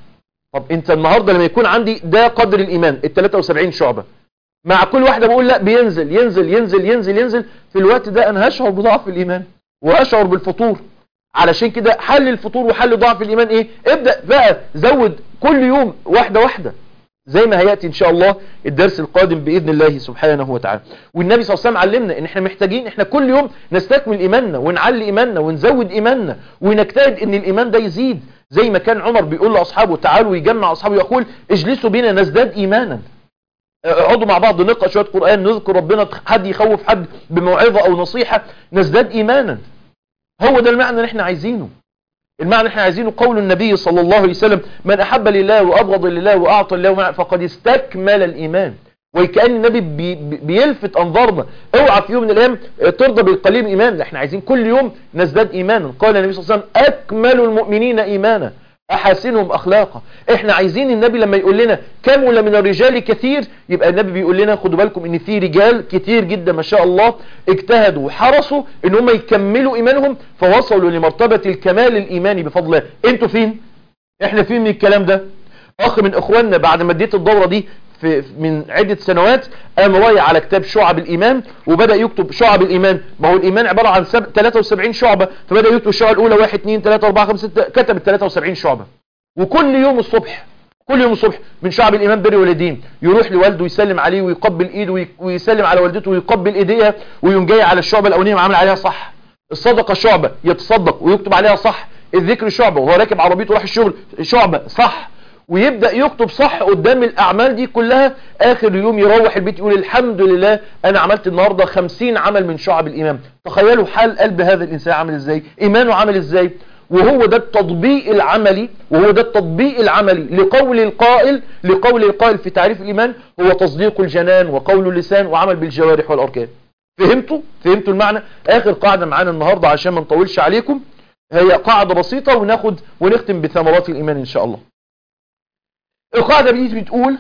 طب انت النهارده لما يكون عندي ده قدر الايمان ال 73 شعبه مع كل واحده بقول لا بينزل ينزل ينزل ينزل ينزل في الوقت ده انا هشعر بضعف الايمان واشعر بالفطور علشان كده حل الفطور وحل ضعف الايمان ايه ابدأ بقى زود كل يوم واحدة واحدة زي ما هيأتي ان شاء الله الدرس القادم بإذن الله سبحانه وتعالى والنبي صلى الله عليه وسلم علمنا ان احنا محتاجين احنا كل يوم نستكمل ايماننا ونعلي ايماننا ونزود ايماننا ونجتهد ان الايمان ده يزيد زي ما كان عمر بيقول لاصحابه تعالوا يجمع اصحابه يقول اجلسوا بنا نزداد ايمانا اقعدوا مع بعض نقرا شويه قران نذكر ربنا حد يخوف حد بموعظه او نصيحه نزداد ايمانا هو ده المعنى اللي احنا عايزينه المعنى اللي احنا عايزينه قول النبي صلى الله عليه وسلم من احب لله وابغض لله واعطى لله فقد استكمل الايمان وكأن النبي بي بيلفت انظارنا اوعى في يوم من الايام ترضى بالقليل ايمان احنا عايزين كل يوم نزداد ايمانا قال النبي صلى الله عليه وسلم اكمل المؤمنين ايمانا احاسنهم اخلاقا احنا عايزين النبي لما يقول لنا كمل من الرجال كثير يبقى النبي بيقول لنا خدوا بالكم ان في رجال كتير جدا ما شاء الله اجتهدوا وحرصوا ان هم يكملوا ايمانهم فوصلوا لمرتبة الكمال الايماني بفضل الله انتوا فين احنا فين من الكلام ده اخ من اخواننا بعد ما اديت الدورة دي في من عدة سنوات قام رايح على كتاب شعب الإيمان وبدأ يكتب شعب الإيمان ما هو الإيمان عبارة عن 73 شعبة فبدأ يكتب الشعب الأولى 1 2 3 4 5 6 كتب ال 73 شعبة وكل يوم الصبح كل يوم الصبح من شعب الإيمان بر والدين يروح لوالده ويسلم عليه ويقبل إيده ويسلم على والدته ويقبل إيديها ويقوم جاي على الشعبة الأولانية وعامل عليها صح الصدقة شعبة يتصدق ويكتب عليها صح الذكر شعبة وهو راكب عربيته راح الشغل شعبة صح ويبدأ يكتب صح قدام الأعمال دي كلها آخر يوم يروح البيت يقول الحمد لله أنا عملت النهاردة خمسين عمل من شعب الإيمان تخيلوا حال قلب هذا الإنسان عامل إزاي إيمانه عامل إزاي وهو ده التطبيق العملي وهو ده التطبيق العملي لقول القائل لقول القائل في تعريف الإيمان هو تصديق الجنان وقول اللسان وعمل بالجوارح والأركان فهمتوا فهمتوا المعنى آخر قاعدة معانا النهاردة عشان ما نطولش عليكم هي قاعدة بسيطة وناخد ونختم بثمرات الإيمان إن شاء الله القاعدة دي بتقول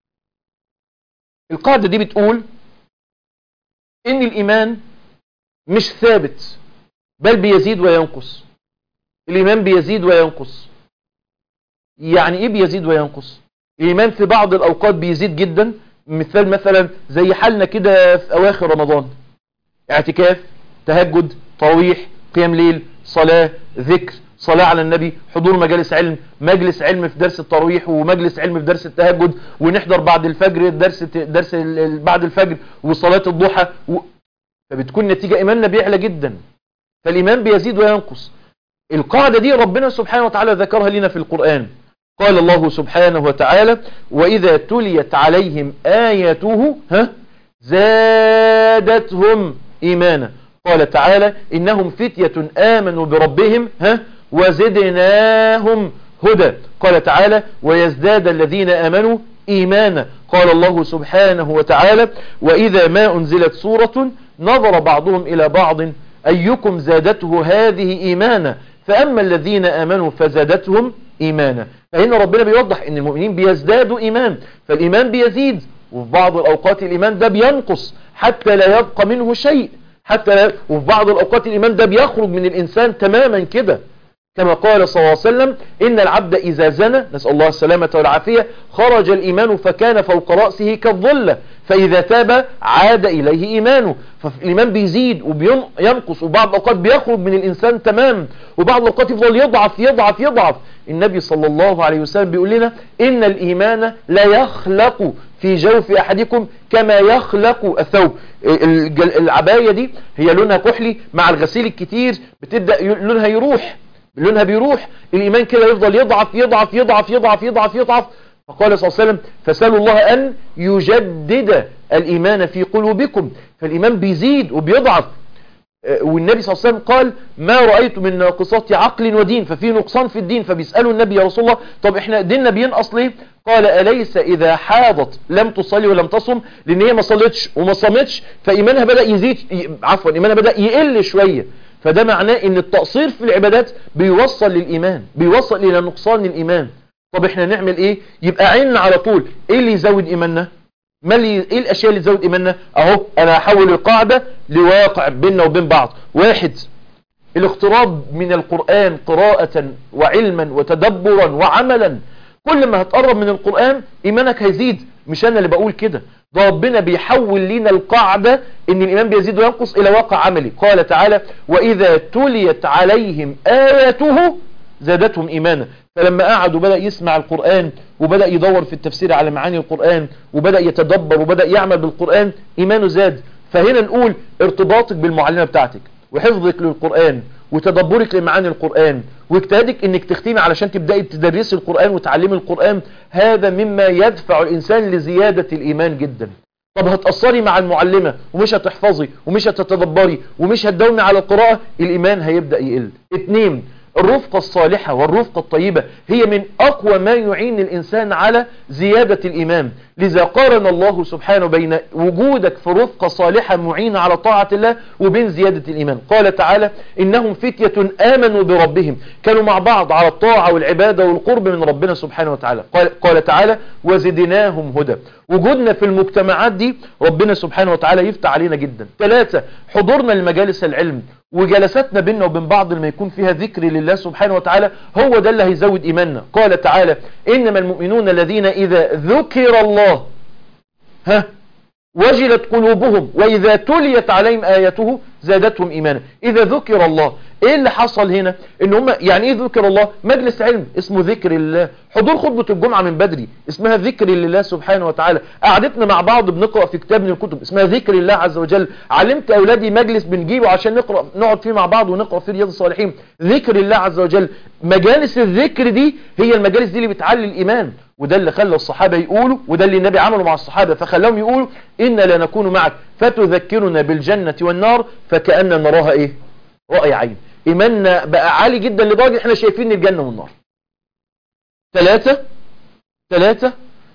القاعدة دي بتقول ان الايمان مش ثابت بل بيزيد وينقص الايمان بيزيد وينقص يعني ايه بيزيد وينقص الايمان في بعض الاوقات بيزيد جدا مثال مثلا زي حالنا كده في اواخر رمضان اعتكاف تهجد تراويح قيام ليل صلاة ذكر صلاة على النبي حضور مجالس علم مجلس علم في درس التراويح ومجلس علم في درس التهجد ونحضر بعد الفجر درس درس بعد الفجر وصلاة الضحى و... فبتكون نتيجة إيماننا بيعلى جدا فالإيمان بيزيد وينقص القاعدة دي ربنا سبحانه وتعالى ذكرها لنا في القرآن قال الله سبحانه وتعالى وإذا تليت عليهم آيته ها زادتهم إيمانا قال تعالى إنهم فتية آمنوا بربهم ها وزدناهم هدى قال تعالى ويزداد الذين آمنوا إيمانا قال الله سبحانه وتعالى وإذا ما أنزلت سورة نظر بعضهم إلى بعض أيكم زادته هذه إيمانا فأما الذين آمنوا فزادتهم إيمانا فهنا ربنا بيوضح أن المؤمنين بيزدادوا إيمان فالإيمان بيزيد وفي بعض الأوقات الإيمان ده بينقص حتى لا يبقى منه شيء حتى لا وفي بعض الأوقات الإيمان ده بيخرج من الإنسان تماما كده كما قال صلى الله عليه وسلم إن العبد إذا زنى نسأل الله السلامة والعافية خرج الإيمان فكان فوق رأسه كالظلة فإذا تاب عاد إليه إيمانه فالإيمان بيزيد وبينقص وبعض الأوقات بيخرج من الإنسان تمام وبعض الأوقات يفضل يضعف يضعف يضعف النبي صلى الله عليه وسلم بيقول لنا إن الإيمان لا يخلق في جوف أحدكم كما يخلق الثوب العباية دي هي لونها كحلي مع الغسيل الكتير بتبدأ لونها يروح لونها بيروح الإيمان كده يفضل يضعف يضعف يضعف يضعف يضعف يضعف فقال صلى الله عليه وسلم فسألوا الله أن يجدد الإيمان في قلوبكم فالإيمان بيزيد وبيضعف والنبي صلى الله عليه وسلم قال ما رأيت من ناقصات عقل ودين ففي نقصان في الدين فبيسألوا النبي يا رسول الله طب احنا ديننا بينقص ليه قال أليس إذا حاضت لم تصلي ولم تصم لأن هي ما صلتش وما صمتش فإيمانها بدأ يزيد عفوا إيمانها بدأ يقل شوية فده معناه ان التقصير في العبادات بيوصل للإيمان بيوصل إلى نقصان الإيمان طب احنا نعمل ايه يبقى عيننا على طول ايه اللي يزود إيماننا ما اللي ايه الاشياء اللي تزود ايماننا اهو انا هحول القاعدة لواقع بيننا وبين بعض واحد الاقتراب من القرآن قراءة وعلما وتدبرا وعملا كل ما هتقرب من القرآن ايمانك هيزيد مش انا اللي بقول كده ده ربنا بيحول لنا القاعدة ان الايمان بيزيد وينقص الى واقع عملي قال تعالى واذا تليت عليهم آياته زادتهم ايمانا فلما قعد وبدأ يسمع القرآن وبدأ يدور في التفسير على معاني القرآن وبدأ يتدبر وبدأ يعمل بالقرآن ايمانه زاد فهنا نقول ارتباطك بالمعلمة بتاعتك وحفظك للقرآن وتدبرك لمعاني القرآن واجتهادك انك تختمي علشان تبدأي تدرسي القرآن وتعلمي القرآن هذا مما يدفع الانسان لزيادة الايمان جدا طب هتأثري مع المعلمة ومش هتحفظي ومش هتتدبري ومش هتداومي على القراءة الايمان هيبدأ يقل اتنين الرفقة الصالحة والرفقة الطيبة هي من أقوى ما يعين الإنسان على زيادة الإيمان لذا قارن الله سبحانه بين وجودك في رفقة صالحة معينة على طاعة الله وبين زيادة الإيمان قال تعالى إنهم فتية آمنوا بربهم كانوا مع بعض على الطاعة والعبادة والقرب من ربنا سبحانه وتعالى قال, قال تعالى وزدناهم هدى وجودنا في المجتمعات دي ربنا سبحانه وتعالى يفتح علينا جدا ثلاثة حضورنا لمجالس العلم وجلساتنا بيننا وبين بعض لما يكون فيها ذكر لله سبحانه وتعالى هو ده اللي هيزود إيماننا قال تعالى إنما المؤمنون الذين إذا ذكر الله ها وجلت قلوبهم وإذا تليت عليهم آياته زادتهم إيمانا إذا ذكر الله إيه اللي حصل هنا إن هم يعني إيه ذكر الله مجلس علم اسمه ذكر الله حضور خطبة الجمعة من بدري اسمها ذكر لله سبحانه وتعالى قعدتنا مع بعض بنقرأ في كتاب من الكتب اسمها ذكر الله عز وجل علمت أولادي مجلس بنجيبه عشان نقرأ نقعد فيه مع بعض ونقرأ فيه رياض الصالحين ذكر الله عز وجل مجالس الذكر دي هي المجالس دي اللي بتعلي الإيمان وده اللي خلى الصحابة يقولوا وده اللي النبي عمله مع الصحابة فخلاهم يقولوا إنا لا نكون معك فتذكرنا بالجنة والنار فكأننا نراها إيه رأي عين إيماننا بقى عالي جدا لدرجة إحنا شايفين الجنة والنار ثلاثة ثلاثة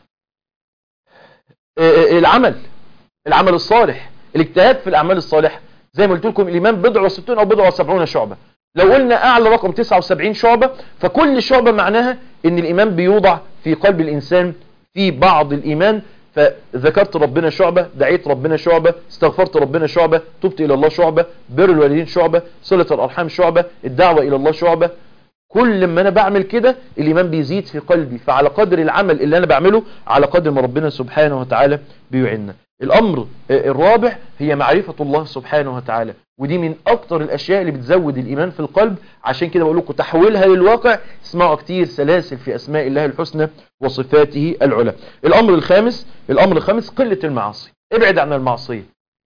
العمل العمل الصالح الاجتهاد في الأعمال الصالحة زي ما قلت لكم الإيمان بضع وستون أو بضع وسبعون شعبة لو قلنا أعلى رقم 79 شعبة فكل شعبة معناها ان الإيمان بيوضع في قلب الإنسان في بعض الإيمان فذكرت ربنا شعبة دعيت ربنا شعبة استغفرت ربنا شعبة تبت إلى الله شعبة بر الوالدين شعبة صلة الأرحام شعبة الدعوة إلى الله شعبة كل ما أنا بعمل كده الإيمان بيزيد في قلبي فعلى قدر العمل اللي أنا بعمله على قدر ما ربنا سبحانه وتعالى بيعيننا الأمر الرابع هي معرفة الله سبحانه وتعالى ودي من أكتر الأشياء اللي بتزود الإيمان في القلب عشان كده بقول لكم تحويلها للواقع اسمعوا كتير سلاسل في أسماء الله الحسنى وصفاته العلى الأمر الخامس الأمر الخامس قلة المعاصي ابعد عن المعصية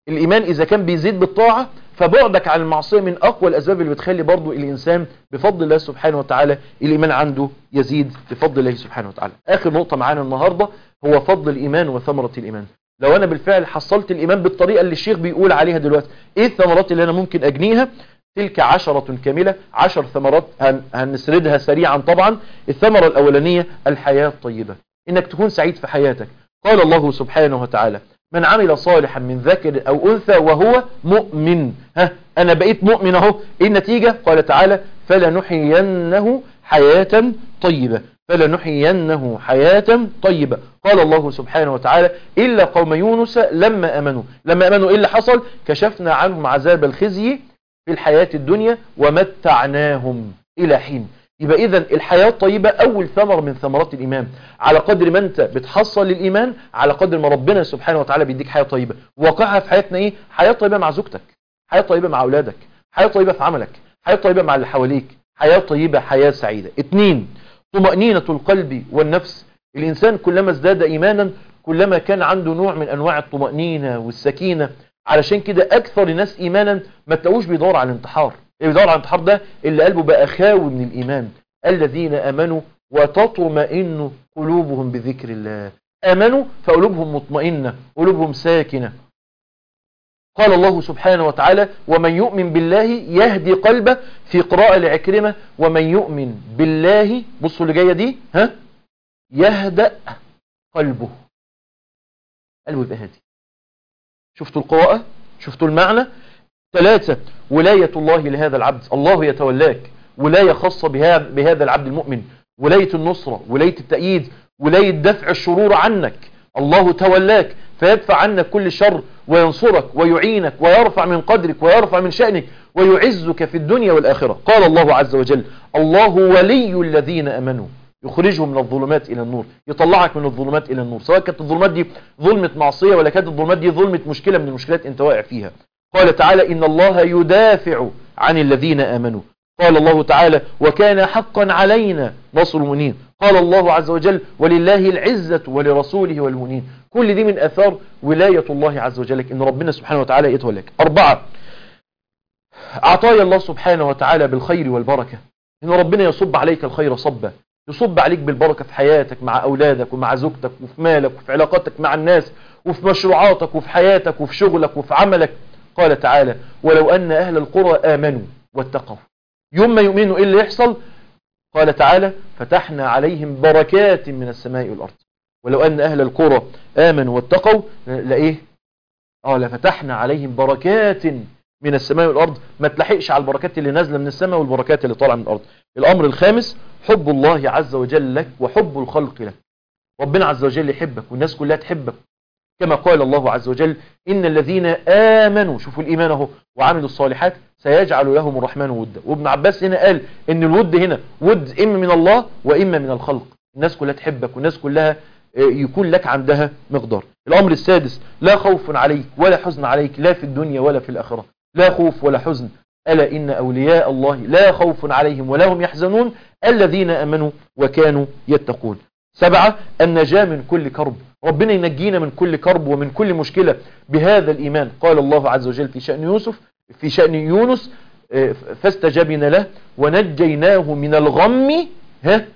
الإيمان إذا كان بيزيد بالطاعة فبعدك عن المعصية من أقوى الأسباب اللي بتخلي برضو الإنسان بفضل الله سبحانه وتعالى الإيمان عنده يزيد بفضل الله سبحانه وتعالى آخر نقطة معانا النهاردة هو فضل الإيمان وثمرة الإيمان لو أنا بالفعل حصلت الإيمان بالطريقة اللي الشيخ بيقول عليها دلوقتي إيه الثمرات اللي أنا ممكن أجنيها تلك عشرة كاملة عشر ثمرات هن هنسردها سريعا طبعا الثمرة الأولانية الحياة الطيبة إنك تكون سعيد في حياتك قال الله سبحانه وتعالى من عمل صالحا من ذكر أو أنثى وهو مؤمن ها أنا بقيت مؤمن أهو إيه النتيجة قال تعالى فلنحيينه حياة طيبة فلنحيينه حياة طيبة قال الله سبحانه وتعالى إلا قوم يونس لما أمنوا لما أمنوا إيه اللي حصل كشفنا عنهم عذاب الخزي في الحياة الدنيا ومتعناهم إلى حين يبقى إذا الحياة الطيبة أول ثمر من ثمرات الإيمان على قدر ما أنت بتحصل الإيمان على قدر ما ربنا سبحانه وتعالى بيديك حياة طيبة واقعها في حياتنا إيه حياة طيبة مع زوجتك حياة طيبة مع أولادك حياة طيبة في عملك حياة طيبة مع اللي حواليك حياة طيبة حياة سعيدة اتنين طمأنينة القلب والنفس الإنسان كلما ازداد إيمانا كلما كان عنده نوع من أنواع الطمأنينة والسكينة علشان كده أكثر الناس إيمانا ما تلاقوش بيدور على الانتحار اللي بيدور على الانتحار ده اللي قلبه بقى خاوي من الإيمان الذين أمنوا وتطمئن قلوبهم بذكر الله آمنوا فقلوبهم مطمئنة قلوبهم ساكنة قال الله سبحانه وتعالى ومن يؤمن بالله يهدي قلبه في قراءة لعكرمة ومن يؤمن بالله بصوا اللي جاية دي ها يهدأ قلبه قلبه يبقى هادي شفتوا القراءة شفتوا المعنى ثلاثة ولاية الله لهذا العبد الله يتولاك ولاية خاصة بها بهذا العبد المؤمن ولاية النصرة ولاية التأييد ولاية دفع الشرور عنك الله تولاك فيدفع عنك كل شر وينصرك ويعينك ويرفع من قدرك ويرفع من شأنك ويعزك في الدنيا والآخرة قال الله عز وجل الله ولي الذين أمنوا يخرجهم من الظلمات إلى النور يطلعك من الظلمات إلى النور سواء كانت الظلمات دي ظلمة معصية ولا كانت الظلمات دي ظلمة مشكلة من المشكلات انت واقع فيها قال تعالى إن الله يدافع عن الذين آمنوا قال الله تعالى وكان حقا علينا نصر المؤمنين قال الله عز وجل ولله العزة ولرسوله والمؤمنين كل دي من أثار ولاية الله عز وجل إن ربنا سبحانه وتعالى يتولاك أربعة عطايا الله سبحانه وتعالى بالخير والبركة إن ربنا يصب عليك الخير صبا يصب عليك بالبركة في حياتك مع أولادك ومع زوجتك وفي مالك وفي علاقاتك مع الناس وفي مشروعاتك وفي حياتك وفي شغلك وفي عملك قال تعالى ولو أن أهل القرى آمنوا واتقوا يوم ما يؤمنوا إيه اللي يحصل قال تعالى فتحنا عليهم بركات من السماء والأرض ولو أن أهل القرى آمنوا واتقوا لإيه آه لفتحنا عليهم بركات من السماء والأرض ما تلحقش على البركات اللي نازلة من السماء والبركات اللي طالعة من الأرض الأمر الخامس حب الله عز وجل لك وحب الخلق لك ربنا عز وجل يحبك والناس كلها تحبك كما قال الله عز وجل إن الذين آمنوا شوفوا الإيمان اهو وعملوا الصالحات سيجعل لهم الرحمن ودا وابن عباس هنا قال إن الود هنا ود إما من الله وإما من الخلق الناس كلها تحبك والناس كلها يكون لك عندها مقدار الأمر السادس لا خوف عليك ولا حزن عليك لا في الدنيا ولا في الآخرة لا خوف ولا حزن ألا إن أولياء الله لا خوف عليهم ولا هم يحزنون الذين أمنوا وكانوا يتقون سبعة النجاة من كل كرب ربنا ينجينا من كل كرب ومن كل مشكلة بهذا الإيمان قال الله عز وجل في شأن يوسف في شأن يونس فاستجبنا له ونجيناه من الغم ها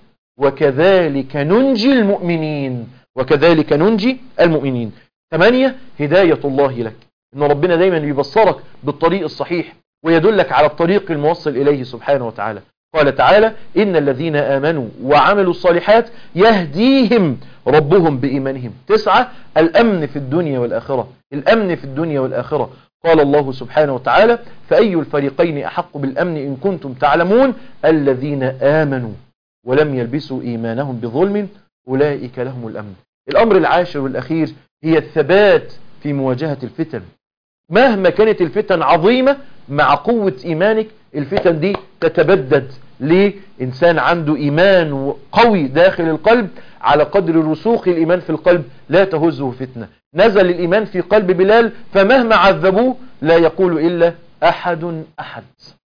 وكذلك ننجي المؤمنين وكذلك ننجي المؤمنين ثمانية هداية الله لك إن ربنا دايما يبصرك بالطريق الصحيح ويدلك على الطريق الموصل إليه سبحانه وتعالى قال تعالى إن الذين آمنوا وعملوا الصالحات يهديهم ربهم بإيمانهم تسعة الأمن في الدنيا والآخرة الأمن في الدنيا والآخرة قال الله سبحانه وتعالى فأي الفريقين أحق بالأمن إن كنتم تعلمون الذين آمنوا ولم يلبسوا إيمانهم بظلم أولئك لهم الأمن الأمر العاشر والأخير هي الثبات في مواجهة الفتن مهما كانت الفتن عظيمة مع قوة إيمانك الفتن دي تتبدد ليه إنسان عنده إيمان قوي داخل القلب على قدر رسوخ الإيمان في القلب لا تهزه فتنة نزل الإيمان في قلب بلال فمهما عذبوه لا يقول إلا أحد أحد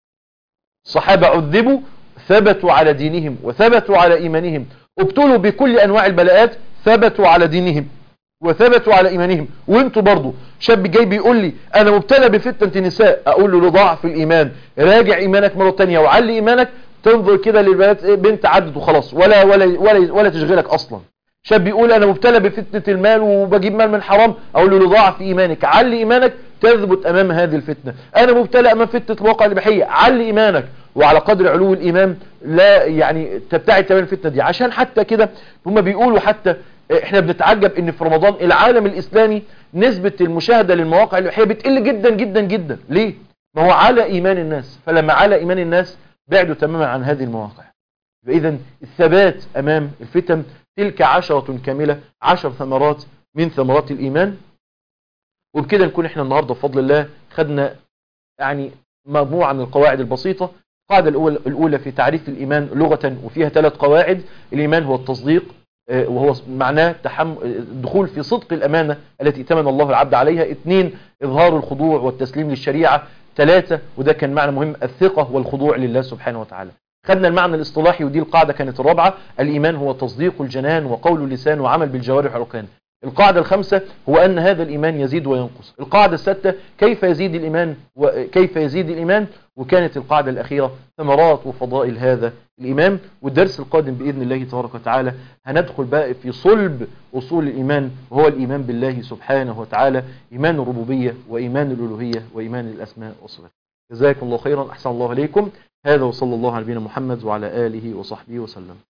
الصحابة عذبوا ثبتوا على دينهم وثبتوا على إيمانهم ابتلوا بكل أنواع البلاءات ثبتوا على دينهم وثبتوا على إيمانهم وانتوا برضو شاب جاي بيقول لي أنا مبتلى بفتنة النساء أقول له لضعف الإيمان راجع إيمانك مرة تانية وعلي إيمانك تنظر كده للبنات بنت عدت وخلاص ولا ولا ولا ولا تشغلك أصلا شاب بيقول أنا مبتلى بفتنة المال وبجيب مال من حرام أقول له لضعف إيمانك علي إيمانك تثبت أمام هذه الفتنة أنا مبتلى أمام فتنة الواقع الإباحية علي إيمانك وعلى قدر علو الإيمان لا يعني تبتعد تمام الفتنة دي عشان حتى كده هم بيقولوا حتى احنا بنتعجب ان في رمضان العالم الإسلامي نسبة المشاهدة للمواقع الإباحية بتقل جدا جدا جدا ليه؟ ما هو على إيمان الناس فلما على إيمان الناس بعدوا تماما عن هذه المواقع فإذا الثبات أمام الفتن تلك عشرة كاملة عشر ثمرات من ثمرات الإيمان وبكده نكون احنا النهاردة بفضل الله خدنا يعني مجموعة من القواعد البسيطة القاعدة الأولى, الأولى في تعريف الإيمان لغة وفيها ثلاث قواعد الإيمان هو التصديق وهو معناه تحم... الدخول في صدق الأمانة التي ائتمن الله العبد عليها اثنين إظهار الخضوع والتسليم للشريعة ثلاثة وده كان معنى مهم الثقة والخضوع لله سبحانه وتعالى خدنا المعنى الاصطلاحي ودي القاعدة كانت الرابعة الإيمان هو تصديق الجنان وقول اللسان وعمل بالجوارح والأركان القاعدة الخامسة هو أن هذا الإيمان يزيد وينقص القاعدة السادسة كيف يزيد الإيمان وكيف يزيد الإيمان وكانت القاعدة الأخيرة ثمرات وفضائل هذا الإيمان والدرس القادم بإذن الله تبارك وتعالى هندخل بقى في صلب أصول الإيمان وهو الإيمان بالله سبحانه وتعالى إيمان الربوبية وإيمان الألوهية وإيمان الأسماء والصفات جزاكم الله خيرا أحسن الله عليكم هذا وصلى الله على نبينا محمد وعلى آله وصحبه وسلم